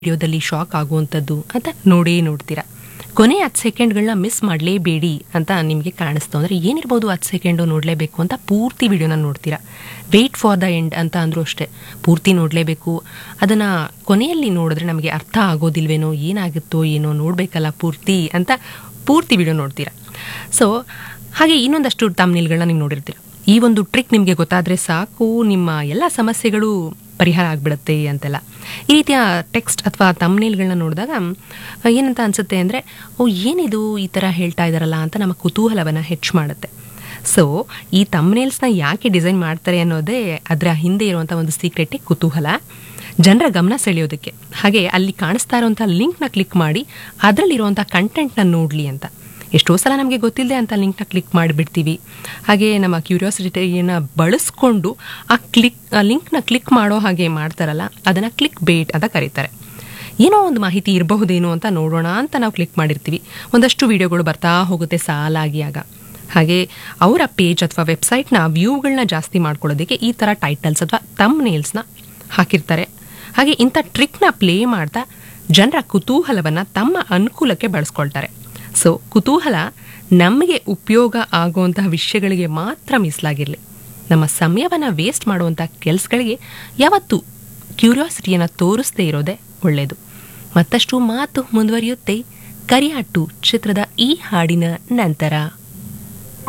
ವಿಡಿಯೋದಲ್ಲಿ ಶಾಕ್ ಆಗುವಂಥದ್ದು ಅಂತ ನೋಡೇ ನೋಡ್ತೀರಾ ಕೊನೆ ಹತ್ತು ಸೆಕೆಂಡ್ಗಳನ್ನ ಮಿಸ್ ಮಾಡಲೇಬೇಡಿ ಅಂತ ನಿಮಗೆ ಕಾಣಿಸ್ತು ಅಂದರೆ ಏನಿರ್ಬೋದು ಹತ್ತು ಸೆಕೆಂಡು ನೋಡಲೇಬೇಕು ಅಂತ ಪೂರ್ತಿ ವಿಡಿಯೋನ ನೋಡ್ತೀರಾ ವೆಯ್ಟ್ ಫಾರ್ ದ ಎಂಡ್ ಅಂತ ಅಂದರೂ ಅಷ್ಟೇ ಪೂರ್ತಿ ನೋಡಲೇಬೇಕು ಅದನ್ನು ಕೊನೆಯಲ್ಲಿ ನೋಡಿದ್ರೆ ನಮಗೆ ಅರ್ಥ ಆಗೋದಿಲ್ವೇನೋ ಏನಾಗುತ್ತೋ ಏನೋ ನೋಡಬೇಕಲ್ಲ ಪೂರ್ತಿ ಅಂತ ಪೂರ್ತಿ ವಿಡಿಯೋ ನೋಡ್ತೀರಾ ಸೊ ಹಾಗೆ ಇನ್ನೊಂದಷ್ಟು ತಮ್ನಿಲ್ಗಳನ್ನ ನೀವು ನೋಡಿರ್ತೀರ ಈ ಒಂದು ಟ್ರಿಕ್ ನಿಮಗೆ ಗೊತ್ತಾದರೆ ಸಾಕು ನಿಮ್ಮ ಎಲ್ಲ ಸಮಸ್ಯೆಗಳು ಪರಿಹಾರ ಆಗಿಬಿಡುತ್ತೆ ಅಂತೆಲ್ಲ ಈ ರೀತಿಯ ಟೆಕ್ಸ್ಟ್ ಅಥವಾ ತಮ್ನೇಲ್ಗಳನ್ನ ನೋಡಿದಾಗ ಏನಂತ ಅನಿಸುತ್ತೆ ಅಂದರೆ ಓ ಏನಿದು ಈ ಥರ ಹೇಳ್ತಾ ಇದ್ದಾರಲ್ಲ ಅಂತ ನಮ್ಮ ಕುತೂಹಲವನ್ನು ಹೆಚ್ಚು ಮಾಡುತ್ತೆ ಸೊ ಈ ತಮ್ನೇಲ್ಸ್ನ ಯಾಕೆ ಡಿಸೈನ್ ಮಾಡ್ತಾರೆ ಅನ್ನೋದೇ ಅದರ ಹಿಂದೆ ಇರುವಂಥ ಒಂದು ಸೀಕ್ರೆಟೇ ಕುತೂಹಲ ಜನರ ಗಮನ ಸೆಳೆಯೋದಕ್ಕೆ ಹಾಗೆ ಅಲ್ಲಿ ಕಾಣಿಸ್ತಾ ಇರುವಂಥ ಲಿಂಕ್ನ ಕ್ಲಿಕ್ ಮಾಡಿ ಅದರಲ್ಲಿರುವಂಥ ಕಂಟೆಂಟ್ನ ನೋಡಲಿ ಅಂತ ಎಷ್ಟೋ ಸಲ ನಮಗೆ ಗೊತ್ತಿಲ್ಲದೆ ಅಂತ ಲಿಂಕ್ನ ಕ್ಲಿಕ್ ಮಾಡಿಬಿಡ್ತೀವಿ ಹಾಗೆ ನಮ್ಮ ಕ್ಯೂರಿಯಾಸಿಟಿಯನ್ನು ಬಳಸ್ಕೊಂಡು ಆ ಕ್ಲಿಕ್ ಆ ಲಿಂಕ್ನ ಕ್ಲಿಕ್ ಮಾಡೋ ಹಾಗೆ ಮಾಡ್ತಾರಲ್ಲ ಅದನ್ನು ಕ್ಲಿಕ್ ಬೇಟ್ ಅಂತ ಕರೀತಾರೆ ಏನೋ ಒಂದು ಮಾಹಿತಿ ಇರಬಹುದೇನೋ ಅಂತ ನೋಡೋಣ ಅಂತ ನಾವು ಕ್ಲಿಕ್ ಮಾಡಿರ್ತೀವಿ ಒಂದಷ್ಟು ವಿಡಿಯೋಗಳು ಬರ್ತಾ ಹೋಗುತ್ತೆ ಸಾಲಾಗಿ ಆಗ ಹಾಗೆ ಅವರ ಪೇಜ್ ಅಥವಾ ವೆಬ್ಸೈಟ್ನ ವ್ಯೂಗಳನ್ನ ಜಾಸ್ತಿ ಮಾಡ್ಕೊಳ್ಳೋದಕ್ಕೆ ಈ ಥರ ಟೈಟಲ್ಸ್ ಅಥವಾ ತಮ್ ನೇಲ್ಸ್ನ ಹಾಕಿರ್ತಾರೆ ಹಾಗೆ ಇಂಥ ಟ್ರಿಕ್ನ ಪ್ಲೇ ಮಾಡ್ತಾ ಜನರ ಕುತೂಹಲವನ್ನು ತಮ್ಮ ಅನುಕೂಲಕ್ಕೆ ಬಳಸ್ಕೊಳ್ತಾರೆ ಸೊ ಕುತೂಹಲ ನಮಗೆ ಉಪಯೋಗ ಆಗುವಂತಹ ವಿಷಯಗಳಿಗೆ ಮಾತ್ರ ಮೀಸಲಾಗಿರಲಿ ನಮ್ಮ ಸಮಯವನ್ನು ವೇಸ್ಟ್ ಮಾಡುವಂಥ ಕೆಲಸಗಳಿಗೆ ಯಾವತ್ತೂ ಕ್ಯೂರಿಯಾಸಿಟಿಯನ್ನು ತೋರಿಸದೇ ಇರೋದೇ ಒಳ್ಳೆಯದು ಮತ್ತಷ್ಟು ಮಾತು ಮುಂದುವರಿಯುತ್ತೆ ಕರಿಯಾಟು ಚಿತ್ರದ ಈ ಹಾಡಿನ ನಂತರ